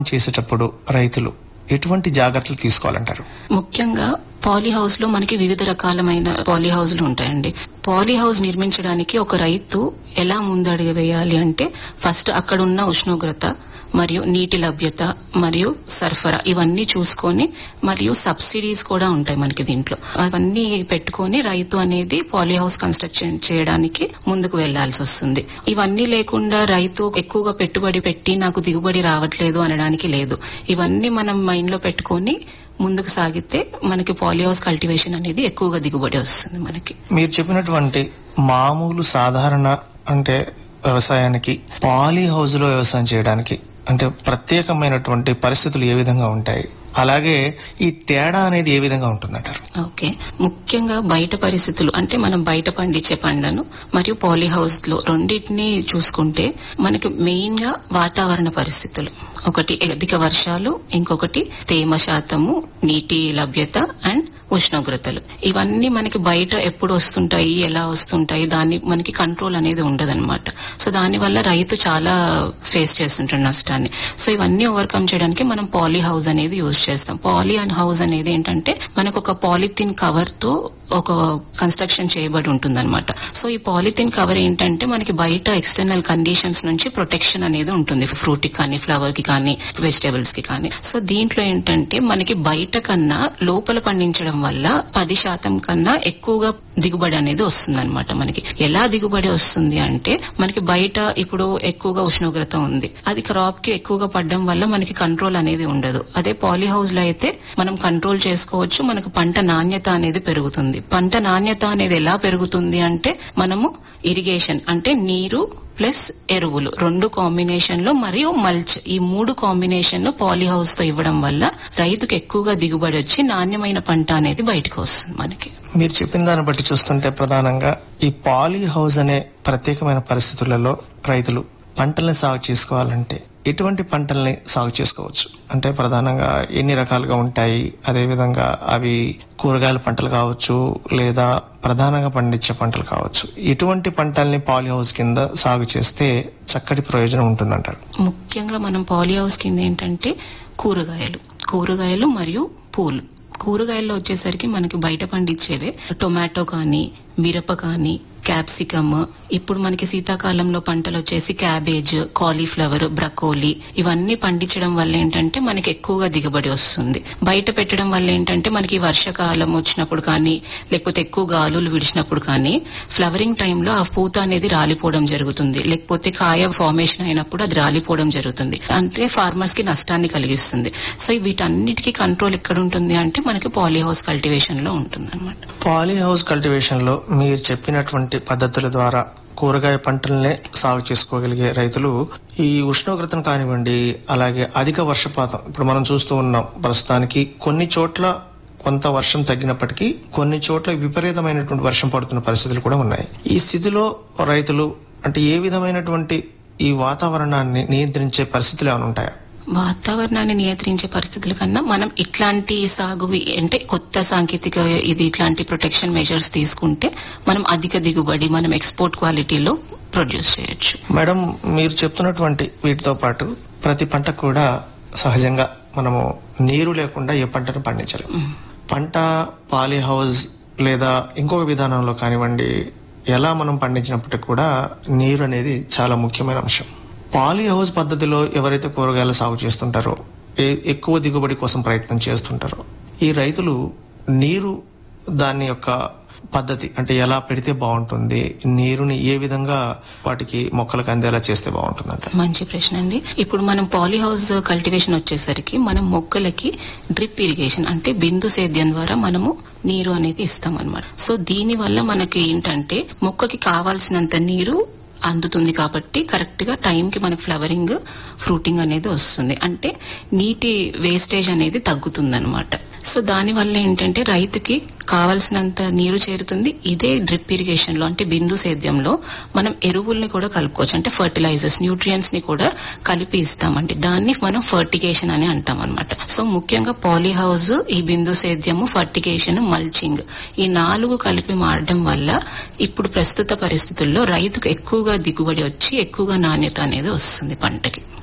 చేసేటప్పుడు రైతులు ఎటువంటి జాగ్రత్తలు తీసుకోవాలంటారు ముఖ్యంగా పాలీ హౌస్ లో మనకి వివిధ రకాలమైన పాలీ హౌస్లు ఉంటాయండి పాలీ హౌస్ నిర్మించడానికి ఒక రైతు ఎలా ముందడుగు వేయాలి అంటే ఫస్ట్ అక్కడ ఉన్న ఉష్ణోగ్రత మరియు నీటి లభ్యత మరియు సరఫరా ఇవన్నీ చూసుకొని మరియు సబ్సిడీస్ కూడా ఉంటాయి మనకి దీంట్లో అవన్నీ పెట్టుకొని రైతు అనేది పాలీ హౌస్ కన్స్ట్రక్షన్ చేయడానికి ముందుకు వెళ్లాల్సి వస్తుంది ఇవన్నీ లేకుండా రైతు ఎక్కువగా పెట్టుబడి పెట్టి నాకు దిగుబడి రావట్లేదు అనడానికి లేదు ఇవన్నీ మనం మైండ్ లో పెట్టుకొని ముందుకు సాగితే మనకి పాలీ హౌస్ కల్టివేషన్ అనేది ఎక్కువగా దిగుబడి వస్తుంది మనకి మీరు చెప్పినటువంటి మామూలు సాధారణ అంటే వ్యవసాయానికి పాలీ హౌస్ లో వ్యవసాయం చేయడానికి అంటే ప్రత్యేకమైనటువంటి పరిస్థితులు ఏ విధంగా ఉంటాయి అలాగే ఈ తేడా అనేది ఏ విధంగా ఉంటుందంటారు ఓకే ముఖ్యంగా బయట పరిస్థితులు అంటే మనం బయట పండించే పండ్లను మరియు పాలీ హౌస్ లో రెండింటిని చూసుకుంటే మనకి మెయిన్ గా వాతావరణ పరిస్థితులు ఒకటి అధిక వర్షాలు ఇంకొకటి తేమ శాతము నీటి లభ్యత అండ్ ఉష్ణోగ్రతలు ఇవన్నీ మనకి బయట ఎప్పుడు వస్తుంటాయి ఎలా వస్తుంటాయి దాన్ని మనకి కంట్రోల్ అనేది ఉండదన్నమాట సో దాని వల్ల రైతు చాలా ఫేస్ చేస్తుంటాడు నష్టాన్ని సో ఇవన్నీ ఓవర్కమ్ చేయడానికి మనం పాలీ హౌస్ అనేది యూజ్ చేస్తాం పాలీ అండ్ హౌస్ అనేది ఏంటంటే మనకు ఒక పాలిథిన్ కవర్ తో ఒక కన్స్ట్రక్షన్ చేయబడి ఉంటుందన్నమాట సో ఈ పాలిథిన్ కవర్ ఏంటంటే మనకి బయట ఎక్స్టర్నల్ కండిషన్స్ నుంచి ప్రొటెక్షన్ అనేది ఉంటుంది ఫ్రూట్ కి కానీ ఫ్లవర్ కి కానీ వెజిటేబుల్స్ కి కానీ సో దీంట్లో ఏంటంటే మనకి బయట కన్నా లోపల పండించడం వల్ల పది శాతం కన్నా ఎక్కువగా దిగుబడి అనేది వస్తుంది మనకి ఎలా దిగుబడి వస్తుంది అంటే మనకి బయట ఇప్పుడు ఎక్కువగా ఉష్ణోగ్రత ఉంది అది క్రాప్ కి ఎక్కువగా పడడం వల్ల మనకి కంట్రోల్ అనేది ఉండదు అదే పాలీ హౌస్ లో అయితే మనం కంట్రోల్ చేసుకోవచ్చు మనకు పంట నాణ్యత అనేది పెరుగుతుంది పంట నాణ్యత అనేది ఎలా పెరుగుతుంది అంటే మనము ఇరిగేషన్ అంటే నీరు ప్లస్ ఎరువులు రెండు కాంబినేషన్ లో మరియు మల్చ్ ఈ మూడు కాంబినేషన్ లో పాలీ హౌస్ తో ఇవ్వడం వల్ల రైతుకు ఎక్కువగా దిగుబడి వచ్చి నాణ్యమైన పంట అనేది బయటకు వస్తుంది మనకి మీరు చెప్పిన దాన్ని బట్టి చూస్తుంటే ప్రధానంగా ఈ పాలీ హౌస్ అనే ప్రత్యేకమైన పరిస్థితులలో రైతులు పంటల్ని సాగు చేసుకోవాలంటే ఎటువంటి పంటల్ని సాగు చేసుకోవచ్చు అంటే ప్రధానంగా ఎన్ని రకాలుగా ఉంటాయి అదే విధంగా అవి కూరగాయల పంటలు కావచ్చు లేదా ప్రధానంగా పండించే పంటలు కావచ్చు ఎటువంటి పంటల్ని పాలీ హౌస్ కింద సాగు చేస్తే చక్కటి ప్రయోజనం ఉంటుందంటారు ముఖ్యంగా మనం పాలీ హౌస్ కింద ఏంటంటే కూరగాయలు కూరగాయలు మరియు పూలు కూరగాయల్లో వచ్చేసరికి మనకి బయట పండించేవే టొమాటో కానీ మిరప కానీ క్యాప్సికమ్ ఇప్పుడు మనకి శీతాకాలంలో పంటలు వచ్చేసి క్యాబేజ్ కాలీఫ్లవర్ బ్రకోలీ ఇవన్నీ పండించడం వల్ల ఏంటంటే మనకి ఎక్కువగా దిగుబడి వస్తుంది బయట పెట్టడం వల్ల ఏంటంటే మనకి వర్షాకాలం వచ్చినప్పుడు కానీ లేకపోతే ఎక్కువ గాలులు విడిచినప్పుడు కానీ ఫ్లవరింగ్ టైంలో ఆ పూత అనేది రాలిపోవడం జరుగుతుంది లేకపోతే కాయ ఫార్మేషన్ అయినప్పుడు అది రాలిపోవడం జరుగుతుంది అంతే ఫార్మర్స్ కి నష్టాన్ని కలిగిస్తుంది సో వీటన్నిటికీ కంట్రోల్ ఎక్కడ ఉంటుంది అంటే మనకి పాలీ హౌస్ కల్టివేషన్ లో ఉంటుంది అనమాట పాలీ హౌస్ కల్టివేషన్ లో మీరు చెప్పినటువంటి పద్ధతుల ద్వారా కూరగాయ పంటలనే సాగు చేసుకోగలిగే రైతులు ఈ ఉష్ణోగ్రతను కానివ్వండి అలాగే అధిక వర్షపాతం ఇప్పుడు మనం చూస్తూ ఉన్నాం ప్రస్తుతానికి కొన్ని చోట్ల కొంత వర్షం తగ్గినప్పటికీ కొన్ని చోట్ల విపరీతమైనటువంటి వర్షం పడుతున్న పరిస్థితులు కూడా ఉన్నాయి ఈ స్థితిలో రైతులు అంటే ఏ విధమైనటువంటి ఈ వాతావరణాన్ని నియంత్రించే పరిస్థితులు ఏమైనా ఉంటాయా వాతావరణాన్ని నియంత్రించే పరిస్థితుల కన్నా మనం ఇట్లాంటి సాగు అంటే కొత్త సాంకేతిక ఇది ఇట్లాంటి ప్రొటెక్షన్ మెజర్స్ తీసుకుంటే మనం అధిక దిగుబడి మనం ఎక్స్పోర్ట్ క్వాలిటీలో ప్రొడ్యూస్ చేయొచ్చు మేడం మీరు చెప్తున్నటువంటి వీటితో పాటు ప్రతి పంట కూడా సహజంగా మనము నీరు లేకుండా ఏ పంటను పండించలేము పంట పాలీ హౌస్ లేదా ఇంకొక విధానంలో కానివ్వండి ఎలా మనం పండించినప్పటికీ కూడా నీరు అనేది చాలా ముఖ్యమైన అంశం పాలీ హౌస్ పద్ధతిలో ఎవరైతే కూరగాయలు సాగు చేస్తుంటారో ఏ- ఎక్కువ దిగుబడి కోసం ప్రయత్నం చేస్తుంటారో ఈ రైతులు నీరు దాని యొక్క పద్ధతి అంటే ఎలా పెడితే బాగుంటుంది నీరుని ఏ విధంగా వాటికి మొక్కలకు అందేలా చేస్తే బాగుంటుందంట మంచి ప్రశ్న అండి ఇప్పుడు మనం పాలీ హౌస్ కల్టివేషన్ వచ్చేసరికి మనం మొక్కలకి డ్రిప్ ఇరిగేషన్ అంటే బిందు సేద్యం ద్వారా మనము నీరు అనేది ఇస్తాం అనమాట సో దీని వల్ల మనకి ఏంటంటే మొక్కకి కావాల్సినంత నీరు అందుతుంది కాబట్టి కరెక్ట్ గా టైం కి మనకి ఫ్లవరింగ్ ఫ్రూటింగ్ అనేది వస్తుంది అంటే నీటి వేస్టేజ్ అనేది తగ్గుతుంది అనమాట సో దాని వల్ల ఏంటంటే రైతుకి కావలసినంత నీరు చేరుతుంది ఇదే డ్రిప్ ఇరిగేషన్ లో అంటే బిందు సేద్యంలో మనం ఎరువుల్ని కూడా కలుపుకోవచ్చు అంటే ఫర్టిలైజర్స్ న్యూట్రియంట్స్ ని కూడా కలిపి ఇస్తామండి దాన్ని మనం ఫర్టిగేషన్ అని అంటాం అనమాట సో ముఖ్యంగా పాలీ హౌస్ ఈ బిందు సేద్యము ఫర్టిగేషన్ మల్చింగ్ ఈ నాలుగు కలిపి మారడం వల్ల ఇప్పుడు ప్రస్తుత పరిస్థితుల్లో రైతుకు ఎక్కువగా దిగుబడి వచ్చి ఎక్కువగా నాణ్యత అనేది వస్తుంది పంటకి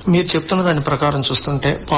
మీరు చెప్తున్న దాని ప్రకారం చూస్తుంటే